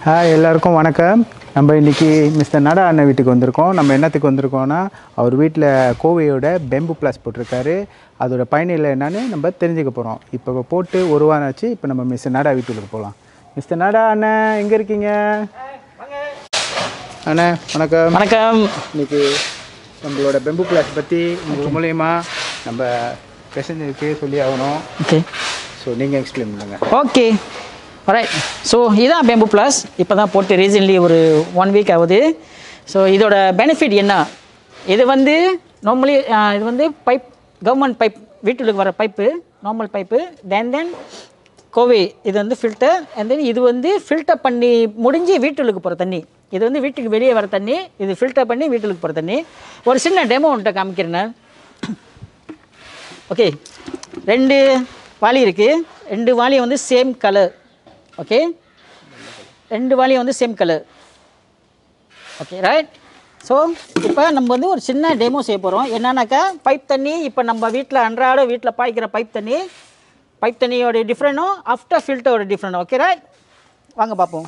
Hi எல்லாருக்கும் வணக்கம் நம்ம இன்னைக்கு மிஸ்டர் நட அண்ணன் வீட்டுக்கு வந்திருக்கோம் நம்ம என்னத்துக்கு வந்திருக்கோம்னா அவர் வீட்டில் கோவையோட பெம்பு பிளாஸ் போட்டிருக்காரு அதோட பயனில் என்னன்னு நம்ம தெரிஞ்சுக்க போகிறோம் இப்போ போட்டு ஒரு வாரம் ஆச்சு இப்போ நம்ம மிஸ்டர் நடா வீட்டுக்கு போகலாம் மிஸ்டர் நடா அண்ணன் எங்கே இருக்கீங்க அண்ணே வணக்கம் வணக்கம் இன்னைக்கு நம்மளோட பெம்பு பிளாஸ் பற்றி உங்கள் மூலயமா நம்ம பேசஞ்சருக்கு சொல்லி ஆகணும் ஓகே ஸோ நீங்கள் எக்ஸ்பிளைன் பண்ணுங்கள் ஓகே ரைட் ஸோ இதான் பேம்பு ப்ளஸ் இப்போ தான் போட்டு ரீசன்ட்லி ஒரு ஒன் வீக் ஆகுது ஸோ இதோட பெனிஃபிட் என்ன இது வந்து நார்மலி இது வந்து பைப் கவர்மெண்ட் பைப் வீட்டுக்கு வர pipe normal pipe then then Coway இது வந்து ஃபில்டர் அண்ட் தென் இது வந்து ஃபில்டர் பண்ணி முடிஞ்சு வீட்டுக்கு போகிற தண்ணி இது வந்து வீட்டுக்கு வெளியே வர தண்ணி இது ஃபில்டர் பண்ணி வீட்டுக்கு போகிற தண்ணி ஒரு சின்ன டெமோ உன்ட்ட காமிக்கிறேன் ஓகே ரெண்டு வாளி இருக்குது ரெண்டு வாளி வந்து சேம் கலர் ஓகே ரெண்டு வாளி வந்து same colour okay right so இப்போ நம்ம வந்து ஒரு சின்ன டெமோ செய்ய போகிறோம் என்னன்னாக்கா பைப் தண்ணி இப்போ நம்ம வீட்டில் அன்றாட வீட்டில் பாய்க்கிற பைப் தண்ணி பைப் தண்ணியோட டிஃப்ரெண்ட்டும் ஆஃப்டர் ஃபில்டரோட டிஃப்ரெண்ட் ஓகே ரைட் வாங்க பார்ப்போம்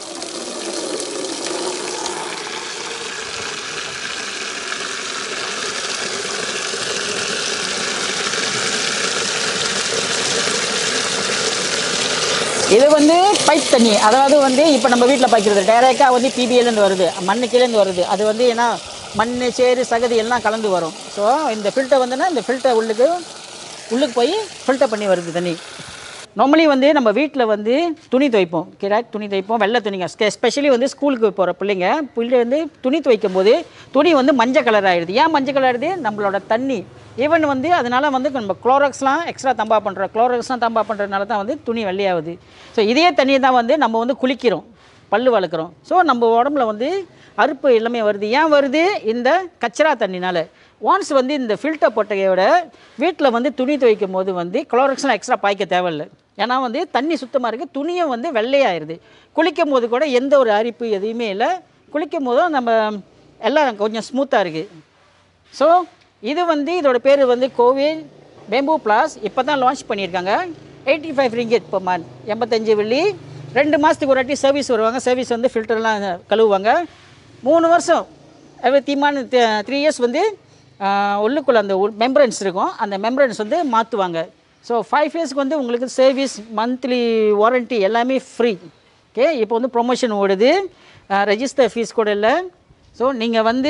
இது வந்து பைப் தண்ணி அதாவது வந்து இப்போ நம்ம வீட்டில் பாய்க்கிறது டைரெக்டாக வந்து பிபிஎல்லேருந்து வருது மண்ணு கீழேருந்து வருது அது வந்து ஏன்னா மண் சேறு சகதி எல்லாம் கலந்து வரும் ஸோ இந்த ஃபில்டர் வந்துன்னா இந்த ஃபில்டர் உள்ளுக்கு உள்ளுக்கு போய் ஃபில்டர் பண்ணி வருது தண்ணி நார்மலி வந்து நம்ம வீட்டில் வந்து துணி துவைப்போம் கிராக் துணி துவைப்போம் வெள்ளை துணிங்க எஸ்பெஷலி வந்து ஸ்கூலுக்கு போகிற பிள்ளைங்க பிள்ளை வந்து துணி துவைக்கும் போது துணி வந்து மஞ்சள் கலர் ஆயிடுது ஏன் மஞ்சள் கலர் ஆயிடுது நம்மளோட தண்ணி ஈவன் வந்து அதனால வந்து நம்ம குளோரக்ஸ்லாம் எக்ஸ்ட்ரா தம்பா பண்ணுறோம் குளோரக்ஸ்லாம் தம்பா பண்ணுறதுனால தான் வந்து துணி வெள்ளையாகுது ஸோ இதே தண்ணியை தான் வந்து நம்ம வந்து குளிக்கிறோம் பல்லு வளர்க்குறோம் ஸோ நம்ம உடம்புல வந்து அறுப்பு எல்லாமே வருது ஏன் வருது இந்த கச்சரா தண்ணினால ஒன்ஸ் வந்து இந்த ஃபில்டர் போட்டையோட வீட்டில் வந்து துணி துவைக்கும் போது வந்து குளோரக்ஸ்லாம் எக்ஸ்ட்ரா பாய்க்க தேவையில்லை ஏன்னா வந்து தண்ணி சுத்தமாக இருக்குது துணியும் வந்து வெள்ளையாயிருது குளிக்கும் போது கூட எந்த ஒரு அரிப்பு எதுவுமே இல்லை குளிக்கும் போதும் நம்ம எல்லாம் கொஞ்சம் ஸ்மூத்தாக இருக்குது ஸோ இது வந்து இதோட பேர் வந்து கோவில் பேம்பூ பிளாஸ் இப்போ தான் லான்ச் பண்ணியிருக்காங்க eighty five ringgit per month எண்பத்தஞ்சு வெள்ளி ரெண்டு மாதத்துக்கு ஒரு வாட்டி சர்வீஸ் வருவாங்க சர்வீஸ் வந்து ஃபில்டர்லாம் கழுவுவாங்க மூணு வருஷம் எவ்ரி தீமான த்ரீ இயர்ஸ் வந்து ஆஹ், உள்ளுக்குள்ள அந்த மெம்பரன்ஸ் இருக்கும் அந்த மெம்பரன்ஸ் வந்து மாற்றுவாங்க ஸோ ஃபைவ் இயர்ஸ்க்கு வந்து உங்களுக்கு சர்வீஸ் மந்த்லி வாரண்ட்டி எல்லாமே ஃப்ரீ ஓகே இப்போ வந்து ப்ரொமோஷன் ஓடுது ரெஜிஸ்டர் ஃபீஸ் கூட இல்லை ஸோ நீங்கள் வந்து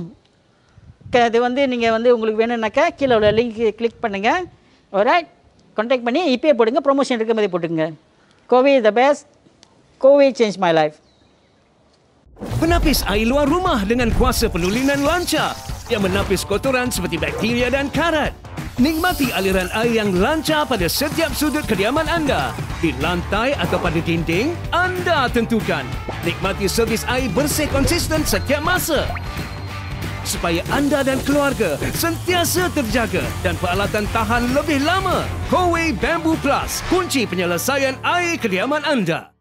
க- இது வந்து நீங்கள் வந்து உங்களுக்கு வேணும்னாக்கா கீழே உள்ள லிங்க் கிளிக் பண்ணுங்கள் ஒரு கான்டாக்ட் பண்ணி இப்பயே போடுங்க ப்ரொமோஷன் இருக்க மாதிரி போட்டுங்க Coway the best Coway change my life Penapis air luar rumah dengan kuasa penulinan lancar yang menapis kotoran seperti bakteria dan karat. Nikmati aliran air yang lancar pada setiap sudut kediaman anda. Di lantai atau pada dinding, anda tentukan. Nikmati servis air bersih konsisten setiap masa. Supaya anda dan keluarga sentiasa terjaga dan peralatan tahan lebih lama. Huawei Bamboo Plus, kunci penyelesaian air kediaman anda.